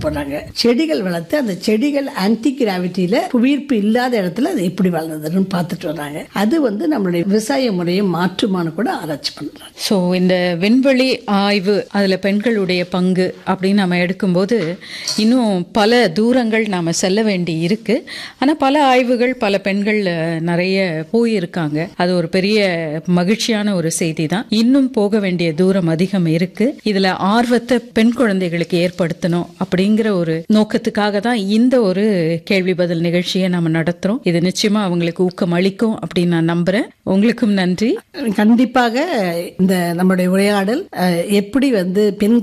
போறாங்க செடிகள் வளர்த்து அந்த செடிகள் ஆன்டி கிராவிட்டியில புவியீர்ப்பு இல்லாத இடத்துல அது எப்படி வளர்ந்ததுன்னு பார்த்துட்டு வராங்க அது வந்து நம்மளுடைய விவசாய முறையை மாற்றுமான்னு கூட ஆராய்ச்சி பண்றாங்க ஸோ இந்த விண்வெளி ஆய்வு அதில் பெண்களுடைய பங்கு அப்படின்னு நம்ம எடுக்கும்போது இன்னும் பல தூரங்கள் நாம் செல்ல வேண்டி இருக்கு ஆனால் பல ஆய்வுகள் பல பெண்கள் அஹ், நிறைய போயிருக்காங்க அது ஒரு பெரிய மகிழ்ச்சியான ஒரு செய்தி தான் இன்னும் போக வேண்டிய தூரம் அதிகம் இருக்கு இதுல ஆர்வத்தை பெண் குழந்தைகளுக்கு ஏற்படுத்தணும் அப்படிங்கிற ஒரு நோக்கத்துக்காக தான் இந்த ஒரு கேள்வி பதில் நிகழ்ச்சியை நம்ம நடத்துறோம் இது நிச்சயமா அவங்களுக்கு ஊக்கம் அளிக்கும் அப்படின்னு நான் நம்புறேன் உங்களுக்கும் நன்றி கண்டிப்பாக இந்த நம்மளுடைய உரையாடல் அஹ், எப்படி வந்து பெண்